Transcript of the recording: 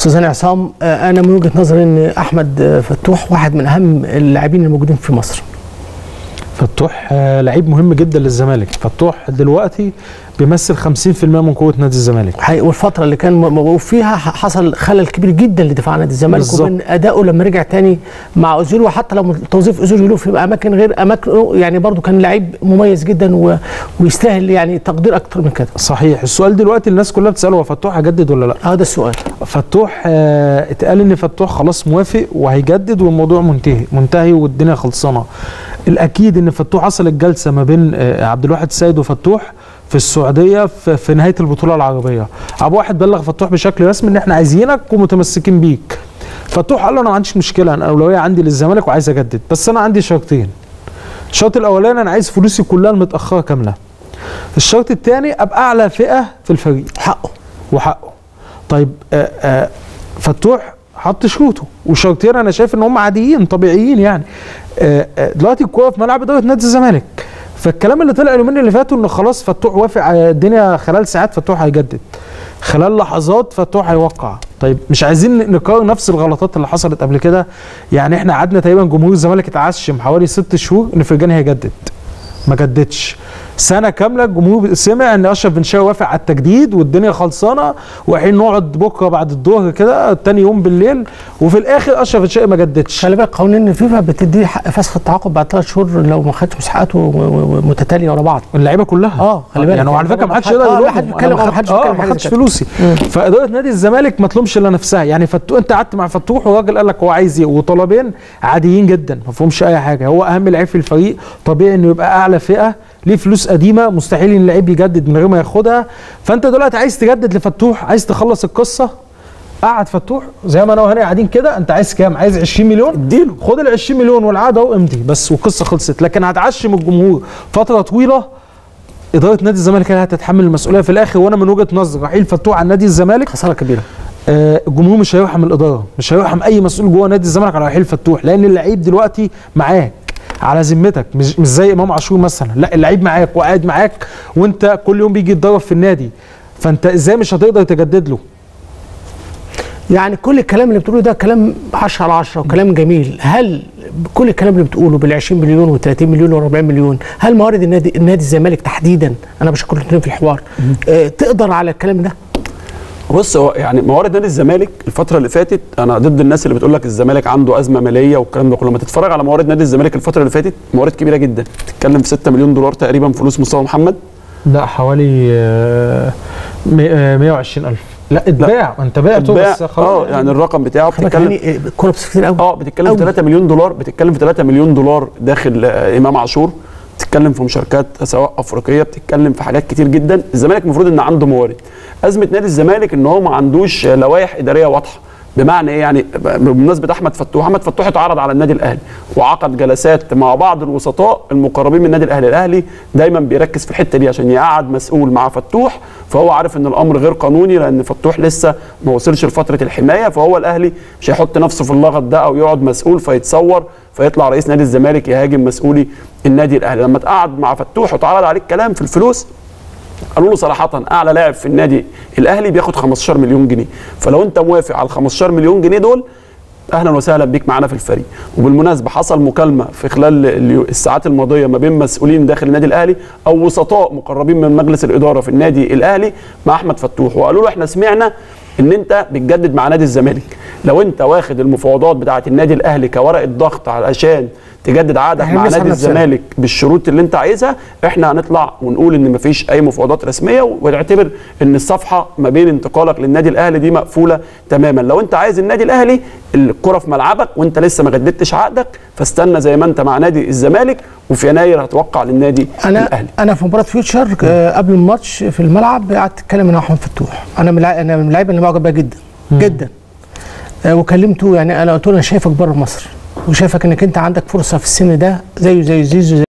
استاذ هاني عصام آه، انا من وجهه نظري ان احمد آه، فتوح واحد من اهم اللاعبين الموجودين في مصر فتوح آه، لعيب مهم جدا للزمالك فتوح دلوقتي بيمثل 50% من قوه نادي الزمالك حقيقي والفتره اللي كان موقوف فيها ح- حصل خلل كبير جدا لدفاع نادي الزمالك بالظبط. وبين اداؤه لما رجع تاني مع اوزيل وحتى لو توظيف اوزيل له في اماكن غير اماكن يعني برضه كان لعيب مميز جدا و... ويستاهل يعني تقدير اكتر من كده صحيح السؤال دلوقتي الناس كلها بتساله هو فتوح هيجدد ولا لا هذا السؤال فتوح آه، اتقال ان فتوح خلاص موافق وهيجدد والموضوع منتهي منتهي والدنيا خلصانه الاكيد ان فتوح حصلت جلسه ما بين آه، عبد الواحد السيد وفتوح في السعوديه في, في نهايه البطوله العربيه ابو واحد بلغ فتوح بشكل رسمي ان احنا عايزينك ومتمسكين بيك فتوح قال له انا ما عنديش مشكله انا اولويه عندي للزمالك وعايز اجدد بس انا عندي شرطين الشرط الاولاني انا عايز فلوسي كلها المتاخره كامله الشرط الثاني ابقى اعلى فئه في الفريق حقه وحقه طيب آه آه فتوح حط شروطه وشرطين انا شايف ان هم عاديين طبيعيين يعني آه آه دلوقتي الكوره في ملعب اداره نادي الزمالك فالكلام اللي طلع اليومين اللي فاتوا ان خلاص فتوح وافق على الدنيا خلال ساعات فتوح هيجدد خلال لحظات فتوح هيوقع طيب مش عايزين نكرر نفس الغلطات اللي حصلت قبل كده يعني احنا قعدنا تقريبا جمهور الزمالك اتعشم حوالي ست شهور ان فرجاني هيجدد ما جددش سنه كامله الجمهور سمع ان اشرف بن شرقي وافق على التجديد والدنيا خلصانه وحين نقعد بكره بعد الظهر كده تاني يوم بالليل وفي الاخر اشرف بن شرقي ما جددش خلي بالك قوانين الفيفا بتدي حق فسخ التعاقد بعد ثلاث شهور لو ما خدش مساحات و- و- ومتتاليه ورا بعض الليعيبه كلها اه خلي بالك يعني وعلى فكره ما حدش يقدر اه يقول لا حد بيتكلم اه ما حدش بيتكلم ما حاجة خدش زي كده. فلوسي فاداره نادي الزمالك ما تلومش الا نفسها يعني فتو انت قعدت مع فتوح والراجل قال لك هو عايز ايه وطلبين عاديين جدا ما فيهمش اي حاجه هو اهم لعيب في الفريق طبيعي انه يبقى اعلى فئه ليه فلوس قديمه مستحيل ان اللعيب يجدد من غير ما ياخدها فانت دلوقتي عايز تجدد لفتوح عايز تخلص القصه قعد فتوح زي ما انا وهاني قاعدين كده انت عايز كام عايز 20 مليون اديله خد ال 20 مليون والعقد اهو امضي بس والقصه خلصت لكن هتعشم الجمهور فتره طويله اداره نادي الزمالك هي اللي هتتحمل المسؤوليه في الاخر وانا من وجهه نظري رحيل فتوح عن نادي الزمالك خساره كبيره آه الجمهور مش هيرحم الاداره مش هيرحم اي مسؤول جوه نادي الزمالك على رحيل فتوح لان اللعيب دلوقتي معاك على ذمتك مش مش زي امام عاشور مثلا لا اللعيب معاك وقاعد معاك وانت كل يوم بيجي يتدرب في النادي فانت ازاي مش هتقدر تجدد له يعني كل الكلام اللي بتقوله ده كلام 10 على 10 وكلام جميل هل كل الكلام اللي بتقوله بال 20 مليون و 30 مليون و 40 مليون هل موارد النادي النادي الزمالك تحديدا انا بشكر الاثنين في الحوار آه تقدر على الكلام ده بص هو يعني موارد نادي الزمالك الفتره اللي فاتت انا ضد الناس اللي بتقول لك الزمالك عنده ازمه ماليه والكلام ده كله لما تتفرج على موارد نادي الزمالك الفتره اللي فاتت موارد كبيره جدا بتتكلم في 6 مليون دولار تقريبا فلوس مصطفى محمد لا حوالي آه، مي- آه، 120 الف لا اتباع انت بعته اتباع- بس خلاص اه يعني الرقم بتاعه خلي بالك بتتكلم يعني الكوره بس كتير قوي اه بتتكلم أوي. في 3 مليون دولار بتتكلم في 3 مليون دولار داخل آه، امام عاشور بتتكلم في مشاركات سواء افريقيه بتتكلم في حاجات كتير جدا الزمالك المفروض ان عنده موارد ازمه نادي الزمالك ان هو ما عندوش آه، لوائح اداريه واضحه بمعنى ايه يعني ب- بمناسبه احمد فتوح احمد فتوح اتعرض على النادي الاهلي وعقد جلسات مع بعض الوسطاء المقربين من النادي الاهلي الاهلي دايما بيركز في الحته دي عشان يقعد مسؤول مع فتوح فهو عارف ان الامر غير قانوني لان فتوح لسه ما وصلش لفتره الحمايه فهو الاهلي مش هيحط نفسه في اللغط ده او يقعد مسؤول فيتصور فيطلع رئيس نادي الزمالك يهاجم مسؤولي النادي الاهلي لما اتقعد مع فتوح واتعرض عليه الكلام في الفلوس قالوا له صراحة أعلى لاعب في النادي الأهلي بياخد 15 مليون جنيه، فلو أنت موافق على ال 15 مليون جنيه دول أهلا وسهلا بيك معانا في الفريق، وبالمناسبة حصل مكالمة في خلال اليو- الساعات الماضية ما بين مسؤولين داخل النادي الأهلي أو وسطاء مقربين من مجلس الإدارة في النادي الأهلي مع أحمد فتوح، وقالوا له إحنا سمعنا إن أنت بتجدد مع نادي الزمالك، لو أنت واخد المفاوضات بتاعة النادي الأهلي كورقة ضغط علشان تجدد عقدك إحنا مع بنسحب نادي نفسنا. الزمالك بالشروط اللي انت عايزها احنا هنطلع ونقول ان مفيش اي مفاوضات رسميه ونعتبر ان الصفحه ما بين انتقالك للنادي الاهلي دي مقفوله تماما لو انت عايز النادي الاهلي الكره في ملعبك وانت لسه ما جددتش عقدك فاستنى زي ما انت مع نادي الزمالك وفي يناير هتوقع للنادي انا الاهلي انا في مباراه فيوتشر آه قبل الماتش في الملعب قعدت اتكلم مع احمد فتوح انا من الع- انا من اللعيبه اللي معجب بيها جدا جدا آه وكلمته يعني انا قلت له انا شايفك بره مصر وشايفك انك انت عندك فرصه في السن ده زيه زي زيزو زي